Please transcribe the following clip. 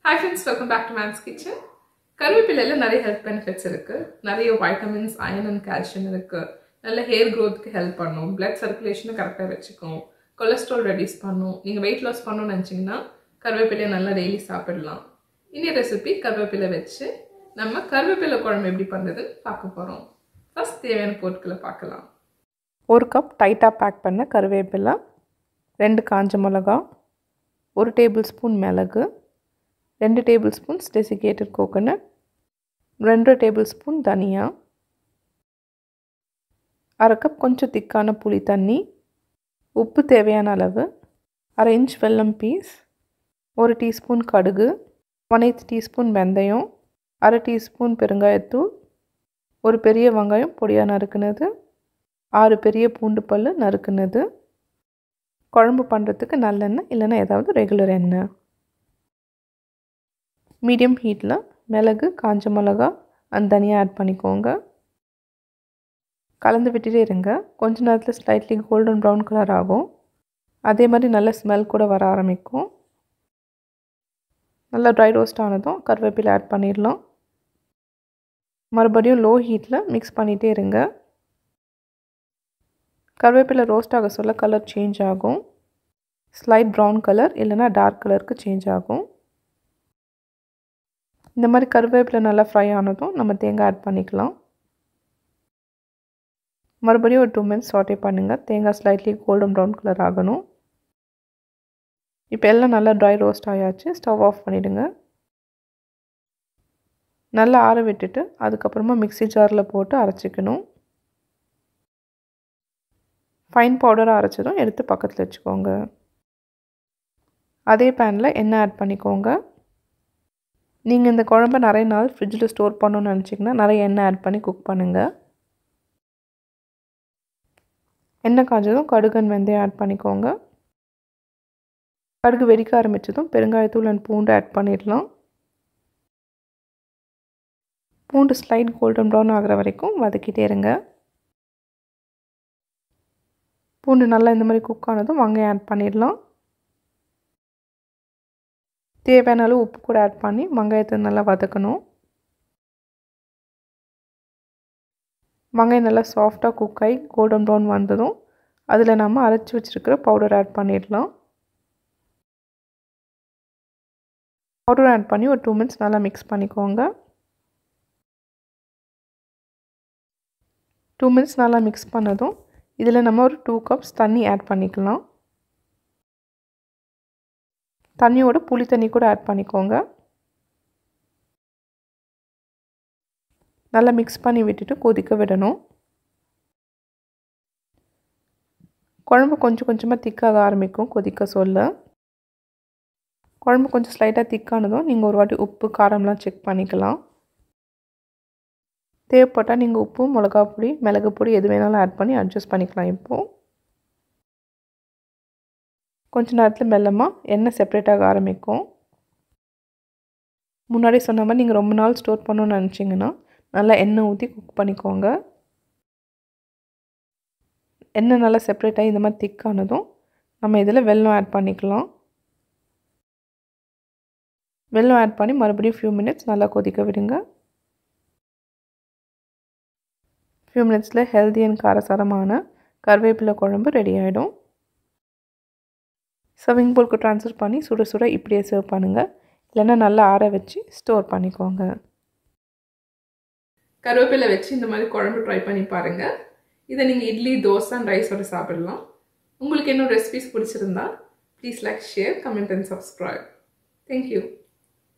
hi friends welcome back to mom's kitchen கருவேப்பிலையில் நிறைய health benefits இருக்குது நிறைய வைட்டமின்ஸ் அயன் அண்ட் கால்சியம் இருக்குது நல்ல ஹேர் க்ரோத்துக்கு ஹெல்ப் பண்ணும் பிளட் சர்க்குலேஷனை கரெக்டாக வச்சுக்கும் கொலஸ்ட்ரால் ரெடியூஸ் பண்ணும் நீங்கள் வெயிட் லாஸ் பண்ணணும்னு நினச்சிங்கன்னா கருவேப்பிலையை நல்லா டெய்லி சாப்பிடலாம் இன்னி ரெசிபி கருவேப்பிலை வச்சு நம்ம கருவேப்பிலை குழம்பு எப்படி பண்ணுறதுன்னு பார்க்க போகிறோம் ஃபஸ்ட் தேவையான பொருட்களை பார்க்கலாம் ஒரு கப் டைட்டாக பேக் பண்ண கருவேப்பிலை ரெண்டு காஞ்ச மிளகா ஒரு டேபிள் ஸ்பூன் மிளகு ரெண்டு டேபிள் ஸ்பூன்ஸ் டெசிகேட்டட் கோகோனட் ரெண்டு டேபிள் ஸ்பூன் தனியா அரை கப் கொஞ்சம் திக்கான புளி தண்ணி உப்பு தேவையான அளவு அரை இன்ச் வெல்லம் பீஸ் ஒரு டீஸ்பூன் கடுகு ஒன் எய்த் டீஸ்பூன் வெந்தயம் அரை டீஸ்பூன் பெருங்காயத்தூள் ஒரு பெரிய வெங்காயம் பொடியாக நறுக்குனது ஆறு பெரிய பூண்டு பல் நறுக்குனது குழம்பு பண்ணுறதுக்கு நல்லெண்ணெய் இல்லைன்னா ஏதாவது ரெகுலர் எண்ணெய் மீடியம் ஹீட்டில் மிளகு காஞ்ச மிளகா அந்த தனியாக ஆட் பண்ணிக்கோங்க கலந்து விட்டுட்டே இருங்க கொஞ்ச நேரத்தில் ஸ்லைட்லி கோல்டன் ப்ரௌன் கலர் ஆகும் அதே மாதிரி நல்ல ஸ்மெல் கூட வர ஆரம்பிக்கும் நல்லா ட்ரை ரோஸ்ட் ஆனதும் கருவேப்பிலை ஆட் பண்ணிடலாம் மறுபடியும் லோ ஹீட்டில் மிக்ஸ் பண்ணிகிட்டே இருங்க கருவேப்பிலை ரோஸ்ட் ஆக சொல்ல கலர் சேஞ்ச் ஆகும் ஸ்லைட் ப்ரௌன் கலர் இல்லைனா டார்க் கலருக்கு சேஞ்ச் ஆகும் இந்த மாதிரி கருவேப்பிலை நல்லா ஃப்ரை ஆனதும் நம்ம தேங்காய் ஆட் பண்ணிக்கலாம் மறுபடியும் ஒரு டூ மினிட்ஸ் சாட்டே பண்ணுங்கள் தேங்காய் ஸ்லைட்லி கோல்டன் ப்ரௌன் கலர் ஆகணும் இப்போ எல்லாம் நல்லா ட்ரை ரோஸ்ட் ஆயாச்சு ஸ்டவ் ஆஃப் பண்ணிவிடுங்க நல்லா ஆற விட்டுட்டு அதுக்கப்புறமா மிக்ஸி ஜாரில் போட்டு அரைச்சிக்கணும் ஃபைன் பவுடராக அரைச்சதும் எடுத்து பக்கத்தில் வச்சுக்கோங்க அதே பேனில் எண்ணெய் ஆட் பண்ணிக்கோங்க நீங்கள் இந்த குழம்ப நிறைய நாள் ஃப்ரிட்ஜில் ஸ்டோர் பண்ணணும்னு நினச்சிங்கன்னா நிறைய எண்ணெய் ஆட் பண்ணி குக் பண்ணுங்கள் எண்ணெய் காஞ்சதும் கடுகன் வெந்தயம் ஆட் பண்ணிக்கோங்க கடுகு வெடிக்க ஆரம்பித்ததும் பெருங்காயத்தூள் அண்ட் பூண்டு ஆட் பண்ணிடலாம் பூண்டு ஸ்லைட் கோல்டன் ப்ரௌன் ஆகிற வரைக்கும் வதக்கிட்டே இருங்க பூண்டு நல்லா இந்த மாதிரி குக் ஆனதும் வெங்காயம் ஆட் பண்ணிடலாம் தேவையான அளவு உப்பு கூட ஆட் பண்ணி வெங்காயத்தை நல்லா வதக்கணும் வெங்காயம் நல்லா சாஃப்டாக குக் ஆகி கோல்டன் ப்ரௌன் வந்ததும் அதில் நம்ம அரைச்சி வச்சுருக்கிற பவுடர் ஆட் பண்ணிடலாம் பவுடர் ஆட் பண்ணி ஒரு டூ மினிட்ஸ் நல்லா மிக்ஸ் பண்ணிக்கோங்க டூ மினிட்ஸ் நல்லா மிக்ஸ் பண்ணதும் இதில் நம்ம ஒரு டூ கப்ஸ் தண்ணி ஆட் பண்ணிக்கலாம் தண்ணியோட புளி தண்ணி கூட ஆட் பண்ணிக்கோங்க நல்லா மிக்ஸ் பண்ணி விட்டுட்டு கொதிக்க விடணும் குழம்பு கொஞ்சம் கொஞ்சமாக திக்காக ஆரம்பிக்கும் கொதிக்க சொல்ல குழம்பு கொஞ்சம் ஸ்லைட்டாக திக்கானதும் நீங்கள் ஒரு வாட்டி உப்பு காரம்லாம் செக் பண்ணிக்கலாம் தேவைப்பட்டால் நீங்கள் உப்பு மிளகா பொடி மிளகு பொடி எது வேணாலும் ஆட் பண்ணி அட்ஜஸ்ட் பண்ணிக்கலாம் இப்போது கொஞ்ச நேரத்தில் மெல்லமாக எண்ணெய் செப்ரேட் ஆக ஆரம்பிக்கும் முன்னாடி சொன்ன மாதிரி நீங்கள் ரொம்ப நாள் ஸ்டோர் பண்ணணும்னு நினச்சிங்கன்னா நல்லா எண்ணெய் ஊற்றி குக் பண்ணிக்கோங்க எண்ணெய் நல்லா செப்ரேட் ஆகி இந்த மாதிரி திக்கானதும் நம்ம இதில் வெல்லம் ஆட் பண்ணிக்கலாம் வெல்லம் ஆட் பண்ணி மறுபடியும் ஃபியூ மினிட்ஸ் நல்லா கொதிக்க விடுங்க ஃபியூ மினிட்ஸில் ஹெல்தி அண்ட் காரசாரமான கருவேப்பிலை குழம்பு ரெடி ஆகிடும் சர்விங் போலுக்கு ட்ரான்ஸ்ஃபர் பண்ணி சுட சுட இப்படியே சர்வ் பண்ணுங்கள் இல்லைன்னா நல்லா ஆற வச்சு ஸ்டோர் பண்ணிக்கோங்க கருவேப்பிலை வச்சு இந்த மாதிரி குழம்பு ட்ரை பண்ணி பாருங்கள் இதை நீங்கள் இட்லி தோசை அண்ட் ரைஸோட சாப்பிடலாம் உங்களுக்கு இன்னும் ரெசிபிஸ் பிடிச்சிருந்தா please like share comment and subscribe thank you